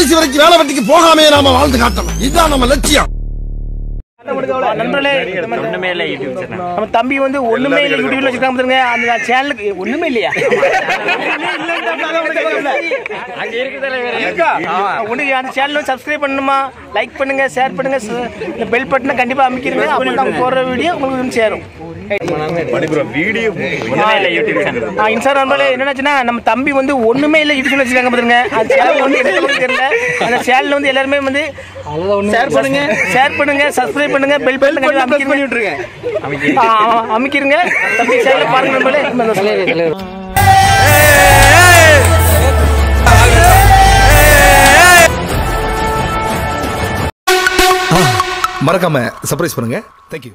கடைசி வரைக்கும் வேலை வெட்டிக்கு போகாமே நாம வாழ்ந்து காட்டணும் இதுதான் நம்ம லட்சியம் நண்பர்களே நம்ம ஒண்ணுமே இல்ல யூடியூப் சேனல் நம்ம தம்பி வந்து ஒண்ணுமே இல்ல யூடியூப்ல வச்சிருக்காங்க பாருங்க அந்த சேனலுக்கு ஒண்ணுமே இல்லையா அங்க இருக்குதுல வேற உனக்கு அந்த சேனல் சப்ஸ்கிரைப் பண்ணணுமா லைக் பண்ணுங்க ஷேர் பண்ணுங்க ச- இந்த பெல் பட்டனை கண்டிப்பா அமைக்கிறீங்க அப்போ நாங்க போடுற வீடியோ உங்களுக்கு வந்து சேரும் ஒண்ணுமே இல்ல யூடியூப் சேனல் ஆ, இன்ஸ்டாகிராம் நம்பர்ல என்னச்சுன்னா நம்ம தம்பி வந்து ஒண்ணுமே இல்ல யூடியூப்ல வச்சிருக்காங்க பாருங்க அந்த சேனல் வந்து எனக்கு கூட தெரியல அந்த சேனல் வந்து எல்லாருமே வந்து ஷேர் பண்ணுங்க ஷேர் பண்ணுங்க சப்ஸ்கிரைப் பண்ணுங்க பெல் பட்டன் கண்டிப்பா அமைக்கிறீங்க விட்டுருங்க அமைக்கிறீங்க தம்பி சேனல் பாருங்க நண்பர்களே மறக்காம சர்ப்ரைஸ் பண்ணுங்க தேங்க்யூ